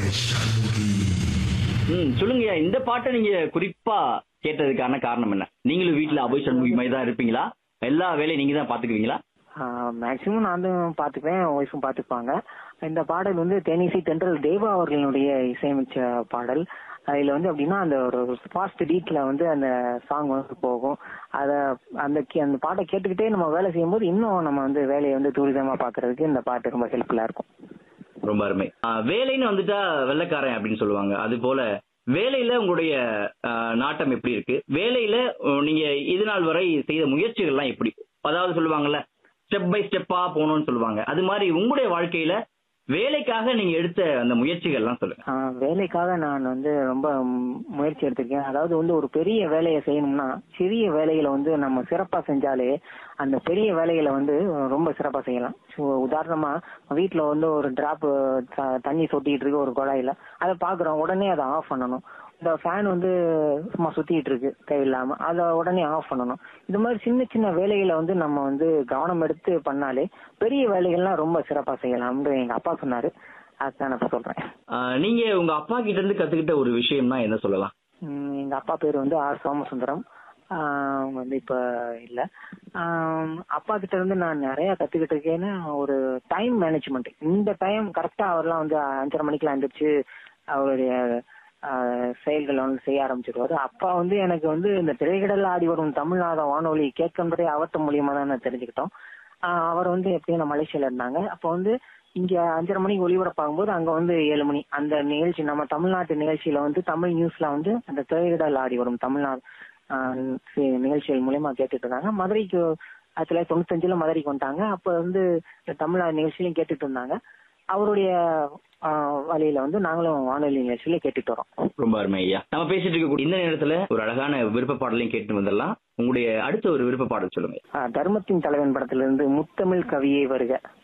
ம் சொல்லுங்கய்யா இந்த பாட்டை நீங்க குறிப்பா கேட்டதுக்கான காரணம் என்ன நீங்களும் வீட்டுல அபய் சண்முகி மாதிரி தான் இருப்பீங்களா எல்லா வேலையும் நீங்க தான் பாத்துக்குவீங்களா மேக்சிமம் நான் தான் பார்த்துப்பேன் ஒய்ஃபும் பார்த்துப்பாங்க இந்த பாடல் வந்து தேனிசை தென்றல் தேவா அவர்களுடைய இசையமைச்ச பாடல் அதில் வந்து அப்படின்னா அந்த ஒரு ஃபாஸ்ட் பீட்ல வந்து அந்த சாங் வந்து போகும் அதை அந்த கே- அந்த பாட்டை கேட்டுக்கிட்டே நம்ம வேலை செய்யும்போது இன்னும் நம்ம வந்து வேலையை வந்து துரிதமா பார்க்கறதுக்கு இந்த பாட்டு ரொம்ப ஹெல்ப்ஃபுல்லா இருக்கும் ரொம்ப அருமை ஆ, வேலைன்னு வந்துட்டா வெள்ளைக்காரன் அப்படின்னு சொல்லுவாங்க அது போல வேலையில உங்களுடைய ஆ, நாட்டம் எப்படி இருக்கு வேலையில உ, நீங்க இது நாள் வரை செய்த முயற்சிகள்லாம் எப்படி அதாவது சொல்லுவாங்கல்ல ஸ்டெப் பை ஸ்டெப்பா போகணும்னு சொல்லுவாங்க அது மாதிரி உங்களுடைய வாழ்க்கையில வேலைக்காக நீங்க எடுத்த அந்த முயற்சிகள்லாம் சொல்லுங்க ஆஹ் வேலைக்காக நான் வந்து ரொம்ப ம், முயற்சி எடுத்திருக்கேன் அதாவது வந்து ஒரு பெரிய வேலையை செய்யணும்னா சிறிய வேலைகளை வந்து நம்ம சிறப்பா செஞ்சாலே அந்த பெரிய வேலைகளை வந்து ரொம்ப சிறப்பா செய்யலாம் ஸோ உதாரணமா வீட்டுல வந்து ஒரு டிராப் தண்ணி சொட்டிட்டு இருக்கு ஒரு குழாயில அதை பாக்குறோம் உடனே அதை ஆஃப் பண்ணணும் இந்த ஃபேன் வந்து சும்மா சுத்திட்டு இருக்கு தேவையில்லாம அதை உடனே ஆஃப் பண்ணணும் இது மாதிரி சின்ன சின்ன வேலைகளை வந்து நம்ம வந்து கவனம் எடுத்து பண்ணாலே பெரிய வேலைகள்லாம் ரொம்ப சிறப்பா செய்யலாம்னு எங்க அப்பா சொன்னாரு அதுதான் நான் இப்ப சொல்றேன் ஆ, நீங்க உங்க அப்பா கிட்ட இருந்து கத்துக்கிட்ட ஒரு விஷயம்னா என்ன சொல்லலாம் உம் எங்க அப்பா பேர் வந்து ஆர் சோமசுந்தரம் ஆஹ் அவங்க வந்து இப்ப இல்ல ஆஹ் அப்பா கிட்ட இருந்து நான் நிறைய கத்துக்கிட்டு இருக்கேன்னு ஒரு டைம் மேனேஜ்மெண்ட் இந்த டைம் கரெக்டா அவர்லாம் வந்து அஞ்சரை மணிக்கெல்லாம் எந்திரிச்சு அவருடைய ஆஹ் செயல்களை வந்து செய்ய ஆரம்பிச்சிருவாரு அப்பா வந்து எனக்கு வந்து இந்த திரைக்கடல் ஆடி வரும் தமிழ்நாத வானொலி கேட்கின்றே அவர்த்த மூலியமா தான் நான் தெரிஞ்சுக்கிட்டோம் ஆஹ் அவர் வந்து எப்படியும் மலேசியால இருந்தாங்க அப்போ வந்து இங்க அஞ்சரை மணிக்கு ஒளிபரப்பாகும்போது அங்க வந்து ஏழு மணி அந்த நிகழ்ச்சி நம்ம தமிழ்நாட்டு நிகழ்ச்சியில வந்து தமிழ் நியூஸ்ல வந்து அந்த திரையிடல் ஆடி வரும் தமிழ்நாடு ஆஹ் சி- நிகழ்ச்சிகள் மூலியமா கேட்டுட்டு இருந்தாங்க மதுரைக்கு ஆயிரத்தி தொள்ளாயிரத்தி தொண்ணூத்தஞ்சுல மதுரைக்கு வந்துட்டாங்க அப்ப வந்து இந்த தமிழ்நாடு நிகழ்ச்சியிலையும் கேட்டுட்டு இருந்தாங்க அவருடைய ஆஹ் வழியில வந்து நாங்களும் வானொலி நிகழ்ச்சியில கேட்டுட்டு வரோம் ரொம்ப அருமை ஐயா நம்ம பேசிட்டு இருக்க இந்த நேரத்துல ஒரு அழகான விருப்ப பாடலையும் கேட்டு வந்துடலாம் உங்களுடைய அடுத்த ஒரு விருப்ப பாடல் சொல்லுங்க ஆஹ் தர்மத்தின் தலைவன் படத்துல இருந்து முத்தமிழ் கவியே வருக